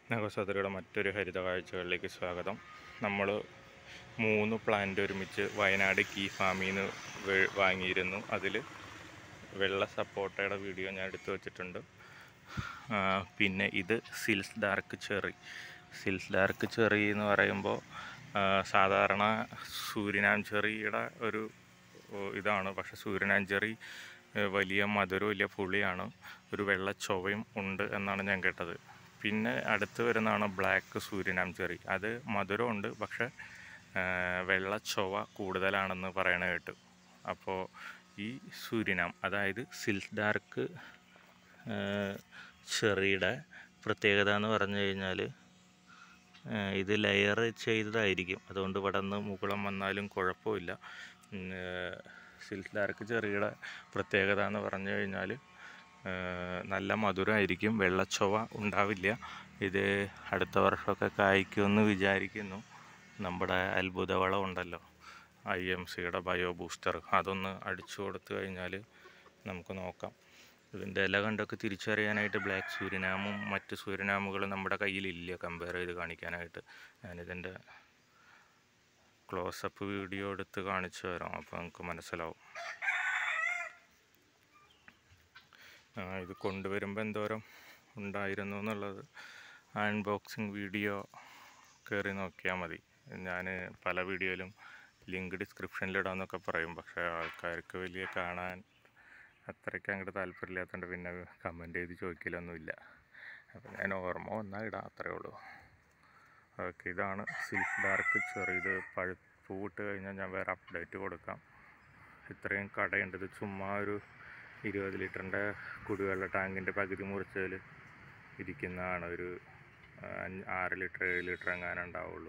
നഗസോദരിയുടെ മറ്റൊരു ഹരിത കാഴ്ചകളിലേക്ക് സ്വാഗതം നമ്മൾ മൂന്ന് പ്ലാന്റ് ഒരുമിച്ച് വയനാട് കീ ഫാമിൽ നിന്ന് വേ- വാങ്ങിയിരുന്നു അതിൽ വെള്ള സപ്പോട്ടയുടെ വീഡിയോ ഞാൻ എടുത്തു വച്ചിട്ടുണ്ട് ആ, പിന്നെ ഇത് സിൽസ് ഡാർക്ക് ചെറി സിൽസ് ഡാർക്ക് ചെറി എന്ന് പറയുമ്പോൾ ആ, സാധാരണ സൂര്യനാം ചെറിയുടെ ഒരു ഓ, ഇതാണ് പക്ഷെ സൂര്യനാം ചെറി ഏ, വലിയ മധുരവും ഇല്ല പുളിയാണ് ഒരു വെള്ള ചൊവയും ഉണ്ട് എന്നാണ് ഞാൻ കേട്ടത് പിന്നെ അടുത്ത് വരുന്നതാണ് ബ്ലാക്ക് സൂര്യനാം ചെറി അത് മധുരമുണ്ട് പക്ഷെ ആ, വെള്ള ചൊവ കൂടുതലാണെന്ന് പറയണ കേട്ടു അപ്പോൾ ഈ സൂര്യനാം അതായത് സിൽസ് ഡാർക്ക് ചെറിയുടെ പ്രത്യേകത എന്ന് പറഞ്ഞു കഴിഞ്ഞാൽ ഇത് ലെയർ ചെയ്തതായിരിക്കും അതുകൊണ്ട് ഇവിടെ നിന്ന് മുകുളം വന്നാലും കുഴപ്പമില്ല സിൽക്ക് ഡാർക്ക് ചെറിയുടെ പ്രത്യേകത എന്ന് പറഞ്ഞു കഴിഞ്ഞാൽ നല്ല മധുരമായിരിക്കും വെള്ളച്ചൊവ ഉണ്ടാവില്ല ഇത് അടുത്ത വർഷമൊക്കെ കായ്ക്കുമെന്ന് വിചാരിക്കുന്നു നമ്മുടെ അത്ഭുത വളം ഉണ്ടല്ലോ ഐ എം സിയുടെ ബയോ ബൂസ്റ്റർ അതൊന്ന് അടിച്ചു കൊടുത്തു കഴിഞ്ഞാൽ നമുക്ക് നോക്കാം ഇതിൻ്റെ ഇല കണ്ടൊക്കെ തിരിച്ചറിയാനായിട്ട് ബ്ലാക്ക് സൂര്യനാമും മറ്റ് സൂര്യനാമുകളും നമ്മുടെ കയ്യിലില്ല കമ്പയർ ചെയ്ത് കാണിക്കാനായിട്ട് ഞാനിതിൻ്റെ ക്ലോസപ്പ് വീഡിയോ എടുത്ത് കാണിച്ചു തരാം അപ്പോൾ നമുക്ക് മനസ്സിലാവും ആ, ഇത് കൊണ്ടുവരുമ്പോൾ എന്തോരം ഉണ്ടായിരുന്നു എന്നുള്ളത് അൺബോക്സിങ് വീഡിയോ കയറി നോക്കിയാൽ മതി ഞാൻ പല വീഡിയോയിലും ലിങ്ക് ഡിസ്ക്രിപ്ഷനിലിടാമെന്നൊക്കെ പറയും പക്ഷേ ആൾക്കാർക്ക് വലിയ കാണാൻ അത്രയ്ക്ക് അങ്ങോട്ട് താല്പര്യമില്ലാത്തതുകൊണ്ട് പിന്നെ കമൻറ്റ് ചെയ്ത് ചോദിക്കലൊന്നുമില്ല അപ്പോൾ ഞാൻ ഓർമ്മ വന്നാൽ ഇടാം അത്രേ ഉള്ളൂ ഓക്കെ ഇതാണ് സിൽക്ക് ഡാർക്ക് ചെറിയ ഇത് പഴു പൂവിട്ട് കഴിഞ്ഞാൽ ഞാൻ വേറെ അപ്ഡേറ്റ് കൊടുക്കാം ഇത്രയും കടയുണ്ട് ഇത് ചുമ്മാ ഒരു ഇരുപത് ലിറ്ററിൻ്റെ കുടിവെള്ള ടാങ്കിൻ്റെ പകുതി മുറിച്ചതിൽ ഇരിക്കുന്നതാണ് ഒരു ആ, അഞ്ച് ആറ് ലിറ്റർ ഏഴ് ലിറ്റർ എങ്ങാനും ഉണ്ടാവുള്ളൂ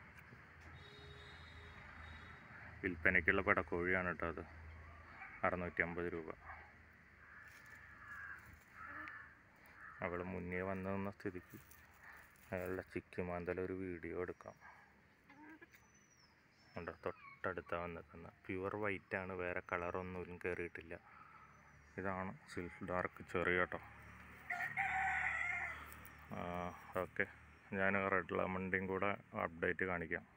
വിൽപ്പനയ്ക്കുള്ള പടക്കോഴിയാണ് കേട്ടോ അത് അറുന്നൂറ്റി അമ്പത് രൂപ അവൾ മുന്നേ വന്നു നിന്ന സ്ഥിതിക്ക് അയാളുടെ ചിക്കിമാന്തല ഒരു വീഡിയോ എടുക്കാം ഉണ്ടോ തൊട്ടടുത്താണ് വന്നിരിക്കുന്നത് പ്യുവർ വൈറ്റ് ആണ് വേറെ കളറൊന്നും കയറിയിട്ടില്ല ഇതാണ് സിൽക്ക് ഡാർക്ക് ചെറിയ കേട്ടോ ഓക്കെ ഞാൻ റെഡ് ലെമണിൻ്റെയും കൂടെ അപ്ഡേറ്റ് കാണിക്കാം